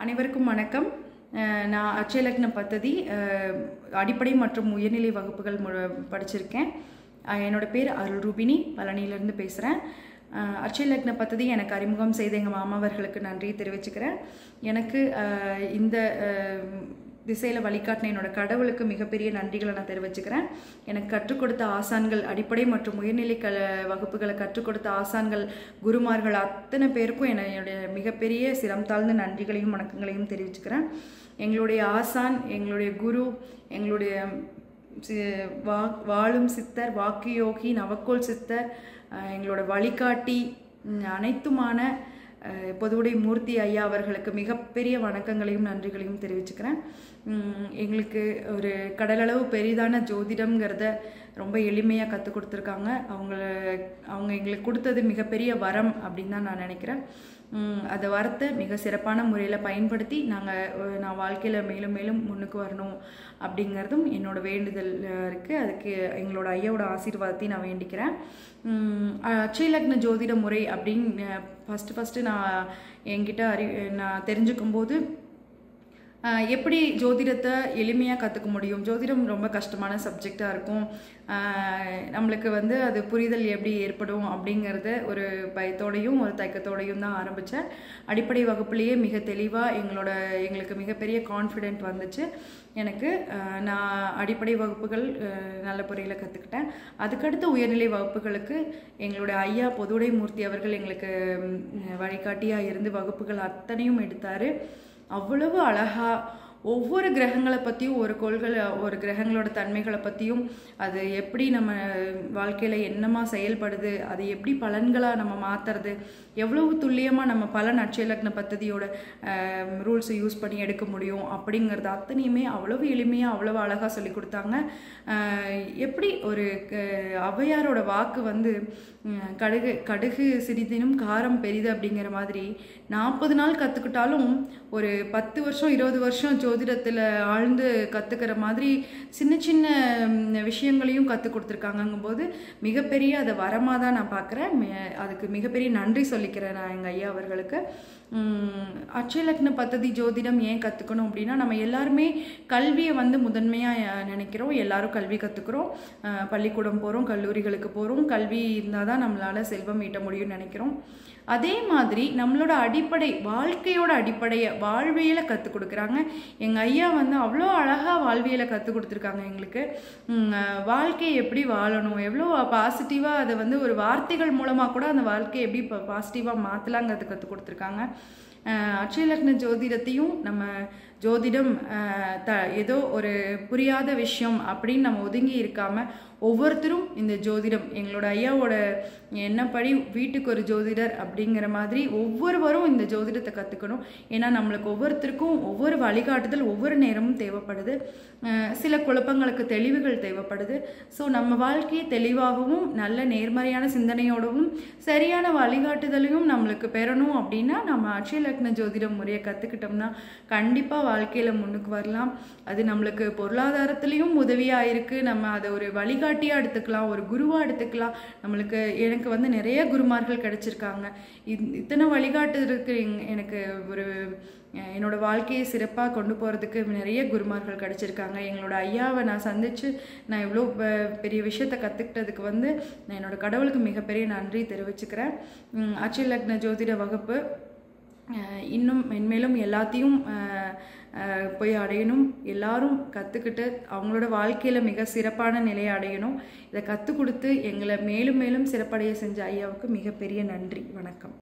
அனைவருக்கும் வணக்கம் அஹ் நான் அச்சயலக்ன பத்ததி அஹ் அடிப்படை மற்றும் உயர்நிலை வகுப்புகள் மு- படிச்சிருக்கேன் அஹ் என்னோட பேர் அருள் ரூபினி பழனியிலேருந்து பேசுகிறேன் அச்சயலக்ன பத்ததி எனக்கு அறிமுகம் செய்த எங்கள் மாமாவர்களுக்கு நன்றி தெரிவிச்சுக்கிறேன் எனக்கு அஹ் இந்த திசையில் வழிகாட்டின என்னோட கடவுளுக்கு மிகப்பெரிய நன்றிகளை நான் தெரிவிச்சுக்கிறேன் எனக்கு கற்றுக் கொடுத்த ஆசான்கள் அடிப்படை மற்றும் உயர்நிலை க வகுப்புகளை கற்றுக் கொடுத்த ஆசான்கள் குருமார்கள் அத்தனை பேருக்கும் என்னுடைய மிகப்பெரிய சிரம் தாழ்ந்த நன்றிகளையும் வணக்கங்களையும் தெரிவிச்சுக்கிறேன் எங்களுடைய ஆசான் எங்களுடைய குரு எங்களுடைய சி- வா வாழும் சித்தர் வாக்கு யோகி நவக்கோல் சித்தர் அஹ் எங்களோட வழிகாட்டி ம், அனைத்துமான அஹ், பொதுவுடை மூர்த்தி ஐயா அவர்களுக்கு மிகப்பெரிய வணக்கங்களையும் நன்றிகளையும் தெரிவிச்சுக்கிறேன் ம், எங்களுக்கு ஒரு கடலளவு பெரிதான ஜோதிடம்ங்கிறத ரொம்ப எளிமையாக கற்றுக் கொடுத்துருக்காங்க அவங்கள அவங்க எங்களுக்கு கொடுத்தது மிகப்பெரிய வரம் அப்படின்னு தான் நான் நினைக்கிறேன் ம், அந்த வரத்தை மிக சிறப்பான முறையில் பயன்படுத்தி நாங்கள் நான் வாழ்க்கையில் மேலும் மேலும் முன்னுக்கு வரணும் அப்படிங்கிறதும் என்னோட வேண்டுதல் இருக்குது அதுக்கு எங்களோட ஐயாவோட ஆசீர்வாதத்தையும் நான் வேண்டிக்கிறேன் ம், அச்சயலக்ன ஜோதிட முறை அப்படின்னு ஃபஸ்ட்டு ஃபஸ்ட்டு நான் என்கிட்ட அறி நான் தெரிஞ்சுக்கும் போது ஆஹ் எப்படி ஜோதிடத்தை எளிமையாக கற்றுக்க முடியும் ஜோதிடம் ரொம்ப கஷ்டமான சப்ஜெக்டாக இருக்கும் ஆஹ் நம்மளுக்கு வந்து அது புரிதல் எப்படி ஏற்படும் அப்படிங்கிறத ஒரு பயத்தோடையும் ஒரு தயக்கத்தோடையும் தான் ஆரம்பித்தேன் அடிப்படை வகுப்புலேயே மிக தெளிவாக எங்களோட எங்களுக்கு மிகப்பெரிய கான்ஃபிடென்ட் வந்துச்சு எனக்கு ஆஹ் நான் அடிப்படை வகுப்புகள் ஆஹ் நல்ல முறையில் கற்றுக்கிட்டேன் அதுக்கடுத்து உயர்நிலை வகுப்புகளுக்கு எங்களுடைய ஐயா பொதுவுடை மூர்த்தி அவர்கள் எங்களுக்கு ம், வழிகாட்டியாக இருந்து வகுப்புகள் அத்தனையும் எடுத்தார் அவ்வளவு அழகா ஒவ்வொரு கிரகங்களை பற்றியும் ஒரு கோள்களை ஒரு கிரகங்களோட தன்மைகளை பற்றியும் அது எப்படி நம்ம வாழ்க்கையில் என்னமா செயல்படுது அது எப்படி பலன்களாக நம்ம மாற்றுறது எவ்வளவு துல்லியமாக நம்ம பலன் அட்சயலக்ன பദ്ധதியோட ரூல்ஸை யூஸ் பண்ணி எடுக்க முடியும் அப்படிங்கிறது அத்தனையுமே அவ்வளவு எளிமையாக அவ்வளவு அழகாக சொல்லி கொடுத்தாங்க அஹ் எப்படி ஒரு க- ஔவையாரோட வாக்கு வந்து உம், கடுகு கடுகு சிறிதினும் காரம் பெரிது அப்படிங்கிற மாதிரி நாற்பது நாள் கற்றுக்கிட்டாலும் ஒரு பத்து வருஷம் இருபது வருஷம் ஜோதிடத்தில் ஆழ்ந்து கற்றுக்கிற மாதிரி சின்ன சின்ன உம், விஷயங்களையும் கற்றுக் கொடுத்துருக்காங்கங்கும்போது மிகப்பெரிய அதை வரமாக தான் நான் பார்க்குறேன் அதுக்கு மிகப்பெரிய நன்றி சொல்லிக்கிறேன் நான் எங்கள் ஐயா அவர்களுக்கு உம், அட்சயலக்ன பദ്ധதி ஜோதிடம் ஏன் கற்றுக்கணும் அப்படின்னா நம்ம எல்லாருமே கல்வியை வந்து முதன்மையாக நினைக்கிறோம் எல்லாரும் கல்வி கற்றுக்குறோம் பள்ளிக்கூடம் போகிறோம் கல்லூரிகளுக்கு போகிறோம் கல்வி இருந்தால் தான் நம்மளால் செல்வம் ஈட்ட முடியும்னு நினைக்கிறோம் அதே மாதிரி நம்மளோட அடிப்படை வாழ்க்கையோட அடிப்படையை வாழ்வியலை கற்றுக் கொடுக்குறாங்க எங்கள் ஐயா வந்து அவ்வளோ அழகாக வாழ்வியலை கற்றுக் கொடுத்துருக்காங்க எங்களுக்கு உம், அஹ், வாழ்க்கையை எப்படி வாழணும் எவ்வளோ பாசிட்டிவாக அதை வந்து ஒரு வார்த்தைகள் மூலமாக கூட அந்த வாழ்க்கையை எப்படி பாசிட்டிவாக மாற்றலாங்கிறது கற்றுக் கொடுத்துருக்காங்க அஹ், அட்சயலக்ன ஜோதிடத்தையும் நம்ம ஜோதிடம் அஹ், த ஏதோ ஒரு புரியாத விஷயம் அப்படின்னு நம்ம ஒதுங்கி இருக்காம ஒவ்வொருத்தரும் இந்த ஜோதிடம் எங்களோட ஐயாவோட என்னப்படி வீட்டுக்கு ஒரு ஜோதிடர் அப்படிங்கிற மாதிரி ஒவ்வொருவரும் இந்த ஜோதிடத்தை கற்றுக்கணும் ஏன்னா நம்மளுக்கு ஒவ்வொருத்தருக்கும் ஒவ்வொரு வழிகாட்டுதல் ஒவ்வொரு நேரமும் தேவைப்படுது அஹ் சில குழப்பங்களுக்கு தெளிவுகள் தேவைப்படுது ஸோ நம்ம வாழ்க்கையை தெளிவாகவும் நல்ல நேர்மறையான சிந்தனையோடவும் சரியான வழிகாட்டுதலையும் நம்மளுக்கு பெறணும் அப்படின்னா நம்ம அட்சய லக்ன ஜோதிடம் முறையை கற்றுக்கிட்டோம்னா கண்டிப்பாக வாழ்க்கையில் முன்னுக்கு வரலாம் அது நம்மளுக்கு பொருளாதாரத்துலேயும் உதவியாக இருக்குது நம்ம அதை ஒரு வழிகாட்டியாக எடுத்துக்கலாம் ஒரு குருவாக எடுத்துக்கலாம் நம்மளுக்கு எனக்கு வந்து நிறைய குருமார்கள் கிடைச்சிருக்காங்க இத்- இத்தனை வழிகாட்டுறதுக்கு எங்க- எனக்கு ஒரு அஹ், என்னோட வாழ்க்கையை சிறப்பாக கொண்டு போகிறதுக்கு நிறைய குருமார்கள் கிடைச்சிருக்காங்க எங்களோட ஐயாவை நான் சந்தித்து நான் இவ்வளோ ப- பெரிய விஷயத்தை கற்றுக்கிட்டதுக்கு வந்து நான் என்னோட கடவுளுக்கு மிகப்பெரிய நன்றி தெரிவிச்சுக்கிறேன் உம், அட்சய லக்ன ஜோதிட வகுப்பு அஹ், இன்னும் மென்மேலும் எல்லாத்தையும் அஹ், அஹ், போய் அடையணும் எல்லாரும் கற்றுக்கிட்டு அவங்களோட வாழ்க்கையில் மிக சிறப்பான நிலையை அடையணும் இதை கற்றுக் கொடுத்து எங்களை மேலும் மேலும் சிறப்படைய செஞ்ச ஐயாவுக்கு மிகப்பெரிய நன்றி வணக்கம்